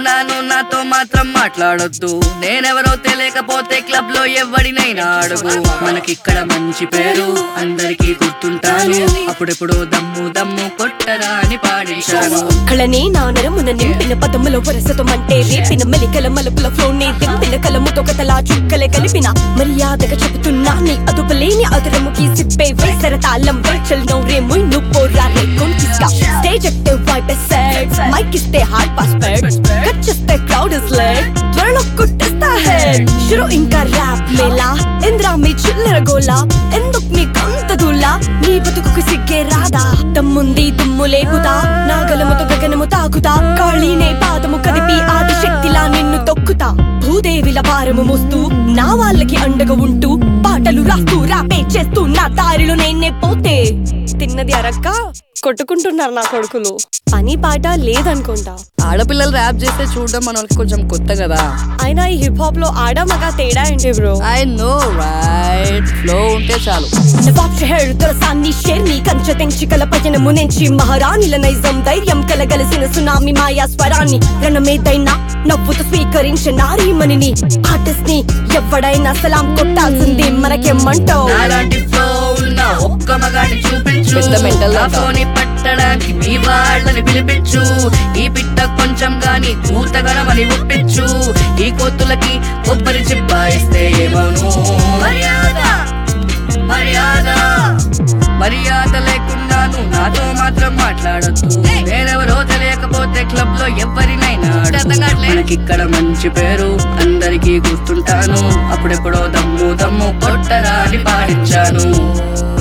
లేకున్నాను నాతో మాత్రం మాట్లాడొద్దు నేనెవరో తెలియకపోతే క్లబ్ లో ఎవడినైనా అడుగు మనకిక్కడ మంచి పేరు అందరికీ గుర్తుంటాను అప్పుడెప్పుడు దమ్ము దమ్ము కొట్టరా అని పాడించాను కళనే నా నరమున నింపిన పదముల వరసతో అంటే రేపిన మెలికల మలుపుల ఫ్లోనే దింపిన కలముతో కథలా చుక్కలే కలిపిన మర్యాదగా చెబుతున్నా నీ అదుపులేని అదురముకి సిప్పే వేసర తాళం వేచల్ నోరే ముయ్ నువ్వు పోరా రే కొంచిస్కా స్టేజ్ ఎక్తే వైప్ సెట్ మైక్ ఇస్తే హార్ట్ పాస్వర్డ్ కట్ చేస్తే క్రౌడ్ ఇస్ లెట్ త్వరలో కుట్టిస్తా హెడ్ షురు ఇంకా ర్యాప్ మేలా ఇంద్రా మీ చిల్లర గోలా ఎందుకు నీకు అంత దూలా నీ బతుకుకు సిగ్గే రాదా తమ్ముంది తుమ్ము లేపుతా నాగలముతో గగనము తాకుతా కాళీనే పాదము కదిపి ఆది శక్తిలా నిన్ను తొక్కుతా భూదేవిల భారము మోస్తూ నా వాళ్ళకి అండగా ఉంటూ పాటలు రాస్తూ రాపే చేస్తూ నా దారిలో నేనే పోతే తిన్నది అరక్క కొట్టుకుంటున్నారు నా కొడుకులు పని పాట లేదనుకుంటా ఆడపిల్లలు ర్యాప్ చేస్తే చూడడం మనకి కొంచెం కొత్త కదా అయినా ఈ హిప్ హాప్ లో ఆడ మగ తేడా ఏంటి bro I know right flow ఉంటే చాలు నవాబ్ షహర్ దొరసాన్ని షేర్ని కంచె తెంచి కల పయనము నుంచి మహారాణిల నైజం ధైర్యం కలగలిసిన సునామి మాయా స్వరాన్ని రణమేదైనా నవ్వుతూ స్వీకరించే నారీమణిని ఆర్టిస్ట్ ని ఎవడైనా సలాం కొట్టాల్సింది మనకేమంటావు నాలాంటి ఫ్లో ఉన్న ఒక్క మగాడిని చూపించు పెద్ద mental ఆ అంట. ఫ్లోని పట్టడానికి మీ వాళ్ళని పిలిపించు ఈ పిట్ట కొంచెం గాని కూతగనమని ఒప్పించు ఈ కోతులకి కొబ్బరి చిబ్బాయిస్తే ఏమను మర్యాద మర్యాద మర్యాద లేకున్నాను నాతో మాత్రం మాట్లాడొద్దు నేనెవరో తెలియకపోతే క్లబ్ లో ఎవరినైనా అడుగు. మనకిక్కడ మంచి పేరు అందరికీ గుర్తుంటాను అప్పుడెప్పుడో దమ్ము దమ్ము కొట్టరా అని పాడించాను